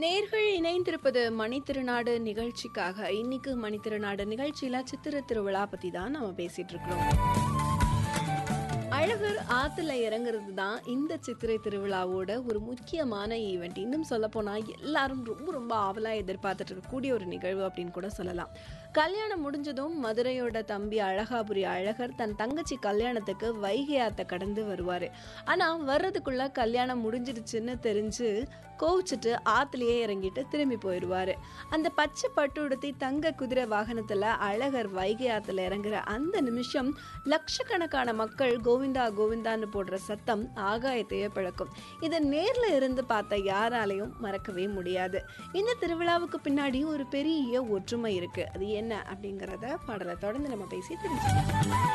நேர்கள் இணைந்திருப்பது மணித்திருநாடு நிகழ்ச்சிக்காக இன்னைக்கு மணித்திருநாடு நிகழ்ச்சியில சித்திர திருவிழா பத்தி தான் நம்ம பேசிட்டு இருக்கிறோம் அழகர் ஆத்துல இறங்குறது தான் இந்த சித்திரை திருவிழாவோட ஒரு முக்கியமான ஈவெண்ட் இன்னும் சொல்ல போனா எல்லாரும் ரொம்ப ரொம்ப ஆவலா எதிர்பார்த்துட்டு இருக்கக்கூடிய ஒரு நிகழ்வு அப்படின்னு கூட சொல்லலாம் கல்யாணம் முடிஞ்சதும் மதுரையோட தம்பி அழகாபுரி அழகர் தன் தங்கச்சி கல்யாணத்துக்கு வைகை ஆத்த கடந்து வருவாரு ஆனா வர்றதுக்குள்ள கல்யாணம் முடிஞ்சிடுச்சுன்னு தெரிஞ்சு கோவிச்சிட்டு ஆத்துலயே இறங்கிட்டு திரும்பி போயிடுவாரு அந்த பச்சை பட்டு உடுத்தி தங்க குதிரை வாகனத்துல அழகர் வைகை ஆத்துல இறங்குற அந்த நிமிஷம் லட்சக்கணக்கான மக்கள் கோவிந்தா கோவிந்தான்னு போடுற சத்தம் ஆகாயத்தையே பிளக்கும் இதை நேர்ல இருந்து பார்த்த யாராலையும் மறக்கவே முடியாது இந்த திருவிழாவுக்கு பின்னாடி ஒரு பெரிய ஒற்றுமை இருக்கு அது என்ன அப்படிங்கறத பாடலை தொடர்ந்து நம்ம பேசி தெரிஞ்சுக்கலாம்